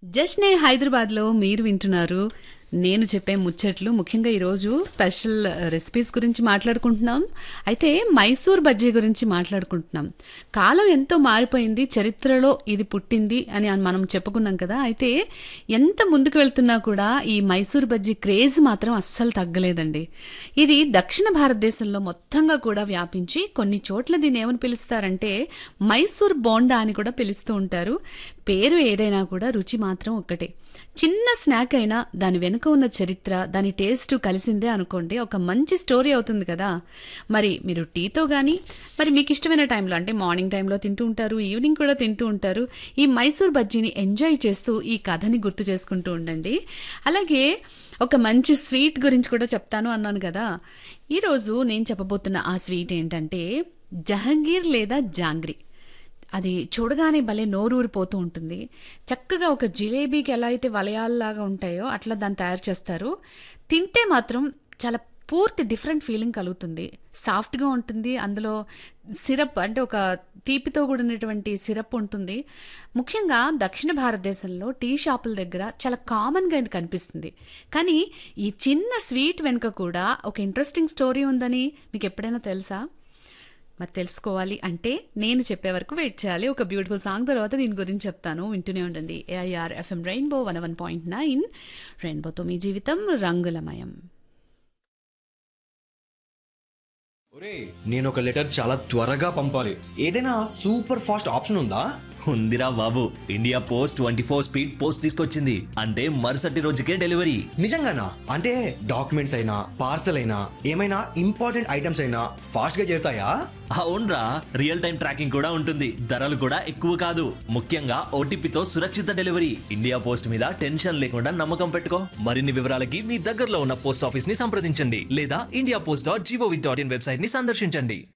జస్నే హైదరాబాద్లో మీరు వింటున్నారు నేను చెప్పే ముచ్చట్లు ముఖ్యంగా ఈరోజు స్పెషల్ రెసిపీస్ గురించి మాట్లాడుకుంటున్నాం అయితే మైసూర్ బజ్జీ గురించి మాట్లాడుకుంటున్నాం కాలం ఎంతో మారిపోయింది చరిత్రలో ఇది పుట్టింది అని మనం చెప్పుకున్నాం కదా అయితే ఎంత ముందుకు వెళ్తున్నా కూడా ఈ మైసూర్ బజ్జీ క్రేజ్ మాత్రం అస్సలు తగ్గలేదండి ఇది దక్షిణ భారతదేశంలో మొత్తంగా కూడా వ్యాపించి కొన్ని చోట్ల దీన్ని ఏమని పిలుస్తారంటే మైసూర్ బోండా అని కూడా పిలుస్తూ ఉంటారు పేరు ఏదైనా కూడా రుచి మాత్రం ఒక్కటే చిన్న స్నాక్ అయినా దాని వెనుక ఉన్న చరిత్ర దాని టేస్ట్ కలిసిందే అనుకోండి ఒక మంచి స్టోరీ అవుతుంది కదా మరి మీరు టీతో కానీ మరి మీకు ఇష్టమైన టైంలో అంటే మార్నింగ్ టైంలో తింటూ ఉంటారు ఈవినింగ్ కూడా తింటూ ఉంటారు ఈ మైసూర్ బజ్జీని ఎంజాయ్ చేస్తూ ఈ కథని గుర్తు చేసుకుంటూ ఉండండి అలాగే ఒక మంచి స్వీట్ గురించి కూడా చెప్తాను అన్నాను కదా ఈరోజు నేను చెప్పబోతున్న ఆ స్వీట్ ఏంటంటే జహంగీర్ లేదా జాంగ్రీ అది చూడగానే భలే నోరూరిపోతూ ఉంటుంది చక్కగా ఒక జిలేబీకి ఎలా అయితే వలయాల్లాగా ఉంటాయో అట్లా దాన్ని తయారు చేస్తారు తింటే మాత్రం చాలా పూర్తి డిఫరెంట్ ఫీలింగ్ కలుగుతుంది సాఫ్ట్గా ఉంటుంది అందులో సిరప్ అంటే ఒక తీపితో కూడినటువంటి సిరప్ ఉంటుంది ముఖ్యంగా దక్షిణ భారతదేశంలో టీ షాపుల దగ్గర చాలా కామన్గా ఇది కనిపిస్తుంది కానీ ఈ చిన్న స్వీట్ వెనుక కూడా ఒక ఇంట్రెస్టింగ్ స్టోరీ ఉందని మీకు ఎప్పుడైనా తెలుసా మరి తెలుసుకోవాలి అంటే నేను చెప్పే వరకు వెయిట్ చేయాలి ఒక బ్యూటిఫుల్ సాంగ్ తర్వాత దీని గురించి చెప్తాను వింటూనే ఉండండి AIR FM rainbow one one point nine రెయిన్బోతో మీ జీవితం రంగులమయం ఒరే నేను ఒక లెటర్ చాలా త్వరగా పంపాలి ఏదైనా సూపర్ ఫాస్ట్ ఆప్షన్ ఉందా ఉందిరా బాబు India post twenty four speed post తీసుకొచ్చింది అంటే మరుసటి రోజుకే డెలివరీ నిజంగానా అంటే డాక్యుమెంట్స్ అయినా పార్సల్ అయినా ఏమైనా ఇంపార్టెంట్ ఐటమ్స్ అయినా ఫాస్ట్ గా చేరుతాయా అవునరా రియల్ టైం ట్రాకింగ్ కూడా ఉంటుంది ధరలు కూడా ఎక్కువ కాదు ముఖ్యంగా ఓటీపీతో సురక్షిత డెలివరీ ఇండియా పోస్ట్ మీద టెన్షన్ లేకుండా నమ్మకం పెట్టుకో మరిన్ని వివరాలకి మీ దగ్గరలో ఉన్న పోస్ట్ ఆఫీస్ ని సంప్రదించండి లేదా India post dot G O V dot in website ని సందర్శించండి